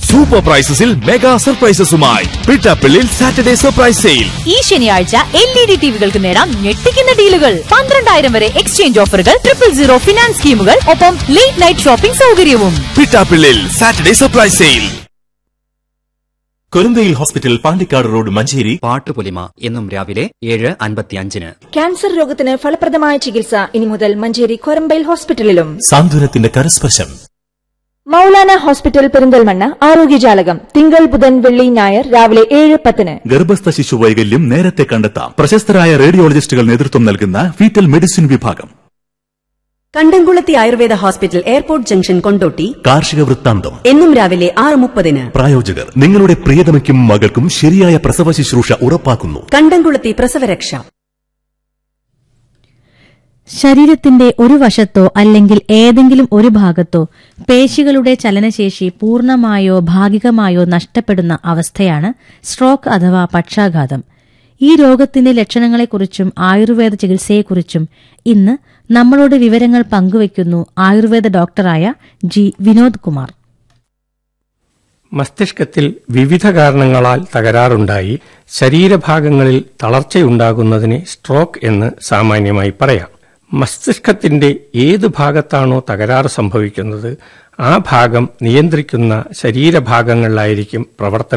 super പ്രൈസസിൽ mega സർപ്രൈസസുമായി Pittappillil Saturday surprise sale ഈ ശനിയാഴ്ച എൽ ഇ ഡി ടിവികൾക്ക് നേടാം ഞെട്ടിക്കുന്ന ഡീലുകൾ പന്ത്രണ്ടായിരം വരെ എക്സ്ചേഞ്ച് ഓഫറുകൾ ട്രിപ്പിൾ സീറോ ഫിനാൻസ് സ്കീമുകൾ ഒപ്പം ലേറ്റ് നൈറ്റ് ഷോപ്പിംഗ് സൗകര്യവും പിട്ടാപ്പിള്ളിൽ സാറ്റർഡേ സർപ്രൈസ് സെയിൽ കൊരുന്തയിൽ ഹോസ്പിറ്റൽ പാണ്ടിക്കാട് റോഡ് മഞ്ചേരി പാട്ടുപൊലിമ എന്നും രാവിലെ ഏഴ് അൻപത്തിയഞ്ചിന് ക്യാൻസർ രോഗത്തിന് ഫലപ്രദമായ ചികിത്സ ഇനി മുതൽ മഞ്ചേരി കൊരമ്പയിൽ ഹോസ്പിറ്റലിലും സാന്ത്വനത്തിന്റെ കരസ്പർശം മൗലാന ഹോസ്പിറ്റൽ പെരിന്തൽമണ്ണ ആരോഗ്യജാലകം തിങ്കൾ ബുധൻ വെള്ളി ഞായർ രാവിലെ ഏഴ് പത്തിന് ഗർഭസ്ഥ ശിശു വൈകല്യം നേരത്തെ കണ്ടെത്താം പ്രശസ്തരായ റേഡിയോളജിസ്റ്റുകൾ നേതൃത്വം നൽകുന്ന ഫീറ്റൽ മെഡിസിൻ വിഭാഗം Kandamkulathi Ayurveda hospital airport junction Kondotty കാർഷിക വൃത്താന്തം എന്നും രാവിലെ ആറ് മുപ്പതിന് പ്രായോജകർ നിങ്ങളുടെ പ്രിയതമയ്ക്കും മകൾക്കും ശരിയായ പ്രസവ ശുശ്രൂഷ ഉറപ്പാക്കുന്നു കണ്ടംകുളത്തി പ്രസവരക്ഷ ശരീരത്തിന്റെ ഒരു വശത്തോ അല്ലെങ്കിൽ ഏതെങ്കിലും ഒരു ഭാഗത്തോ പേശികളുടെ ചലനശേഷി പൂർണ്ണമായോ ഭാഗികമായോ നഷ്ടപ്പെടുന്ന അവസ്ഥയാണ് സ്ട്രോക്ക് അഥവാ പക്ഷാഘാതം ഈ രോഗത്തിന്റെ ലക്ഷണങ്ങളെക്കുറിച്ചും ആയുർവേദ ചികിത്സയെക്കുറിച്ചും ഇന്ന് നമ്മളോട് വിവരങ്ങൾ പങ്കുവയ്ക്കുന്നു ആയുർവേദ ഡോക്ടറായ ജി വിനോദ് കുമാർ മസ്തിഷ്കത്തിൽ വിവിധ കാരണങ്ങളാൽ തകരാറുണ്ടായി ശരീരഭാഗങ്ങളിൽ തളർച്ചയുണ്ടാകുന്നതിനെ സ്ട്രോക്ക് എന്ന് സാമാന്യമായി പറയാം മസ്തിഷ്കത്തിന്റെ ഏത് ഭാഗത്താണോ തകരാറ് സംഭവിക്കുന്നത് ആ ഭാഗം നിയന്ത്രിക്കുന്ന ശരീരഭാഗങ്ങളിലായിരിക്കും പ്രവർത്തനം